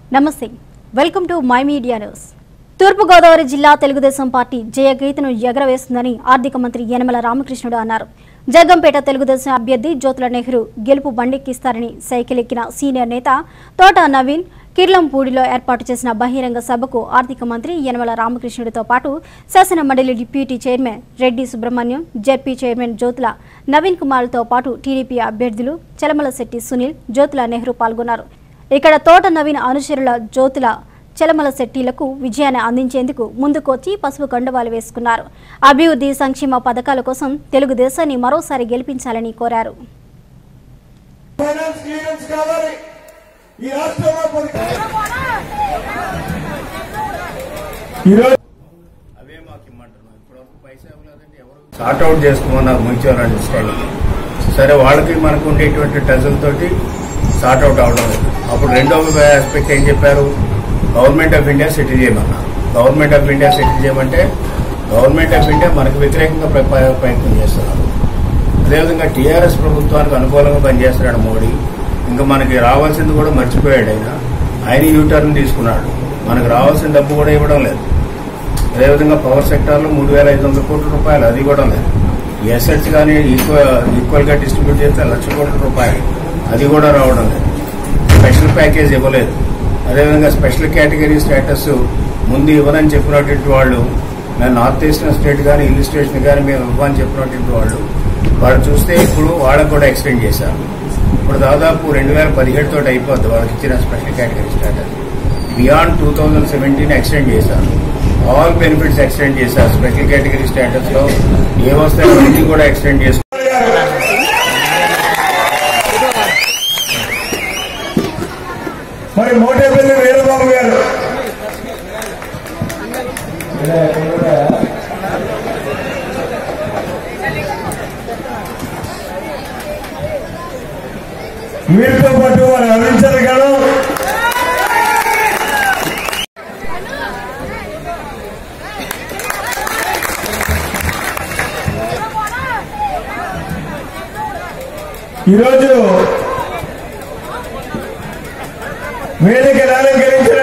నమస్తే welcome to my media news Thurpu Godavari జిల్లా Telugu Desam party జయగీతను ఎగరవేస్తుందని ఆర్థిక మంత్రి యనమల రామకృష్ణుడు అన్నారు జగ్గంపేట తెలుగుదేశం అభ్యర్థి జ్యోతుల నెహ్రూ గెలుపు బండెక్కిస్తారని సైకిల్ ఎక్కిన సీనియర్ నేత తోట నవీన్ కిర్లంపూడిలో ఏర్పాటు చేసిన బహిరంగ సభకు ఆర్థిక మంత్రి యనమల రామకృష్ణుడితో పాటు శాసన మండలి deputy chairman Reddy Subrahmanyam ZP chairman Jyothula Naveen కుమార్తో పాటు టీడీపీ అభ్యర్థులు చలమలశెట్టి సునీల్ జ్యోతుల నెహ్రూ పాల్గొన్నారు ఇక్కడ తోట నవీన్ అనుచరుల జ్యోతుల చలమల శెట్టీలకు విజయాన్ని అందించేందుకు ముందుకొచ్చి పసుపు కండువాలు వేసుకున్నారు అభివృద్ధి సంక్షేమ పథకాల కోసం తెలుగుదేశాన్ని మరోసారి గెలిపించాలని కోరారు ఫైనాన్స్ క్లియరెన్స్ కావాలి ఈ రాష్ట్రంలో పది- ఈరోజు అవే మాకు ఇమ్మంటున్నాం ఇప్పటివరకు పైసా ఇవ్వలేదంటే ఎవరు సార్ట్ అవుట్ చేసుకోమన్నారు మ్యూచువల్ అండ్ స్టైల్ సరే వాళ్ళకి మనకు ఉండేటువంటి టజల్ తోటి సార్ట్ అవుట్ అవడం లేదు అప్పుడు రెండో ఆస్పెక్ట్ ఏం చెప్పారు గవర్నమెంట్ ఆఫ్ ఇండియా సెటిల్ చేయమన్నారు గవర్నమెంట్ ఆఫ్ ఇండియా సెటిల్ చేయమంటే గవర్నమెంట్ ఆఫ్ ఇండియా మనకు వ్యతిరేకంగా ప్ర- ప్ర- ప్రయత్నం చేస్తున్నారు అదేవిధంగా టీఆర్ఎస్ ప్రభుత్వానికి అనుకూలంగా పనిచేస్తున్నాడు మోడీ ఇంకా మనకి రావాల్సింది కూడా మర్చిపోయాడు ఆయన ఆయన యూటర్న్ తీసుకున్నాడు మనకు రావాల్సిన డబ్బు కూడా ఇవ్వడం లేదు అదేవిధంగా పవర్ సెక్టార్లో మూడు వేల ఐదు వందల కోట్ల రూపాయలు అది కూడా లేదు ఈ అసెట్స్ కానీ ఈక్వల్ ఈక్వల్ గా డిస్ట్రిబ్యూట్ చేస్తే లక్ష కోట్ల రూపాయలు అది కూడా రావడం లేదు స్పెషల్ ప్యాకేజ్ ఇవ్వలేదు అదేవిధంగా స్పెషల్ కేటగిరీ స్టేటస్ ముందు ఇవ్వనని చెప్పినటువంటి వాళ్ళు మేము నార్త్ ఈస్టర్న్ స్టేట్ కానీ హిల్ స్టేషన్ కానీ మేము ఇవ్వని చెప్పినటువంటి వాళ్ళు వాళ్ళు చూస్తే ఇప్పుడు వాళ్ళకు కూడా ఎక్స్టెండ్ చేశారు ఇప్పుడు దాదాపు రెండు వేల పదిహేడు తోటి అయిపోద్ది వాళ్ళకి ఇచ్చిన special category status beyond two thousand seventeen extend చేశారు ఆల్ బెనిఫిట్స్ ఎక్స్టెండ్ చేశారు స్పెషల్ కేటగిరీ స్టేటస్ లో ఏ వస్తాయో అన్ని కూడా ఎక్స్టెండ్ చేశారు మరి మోటేపల్లి వీరబాబు గారు వీరితో పాటు వారు అందించారు గారు ఈరోజు వేదిక అలంకరించిన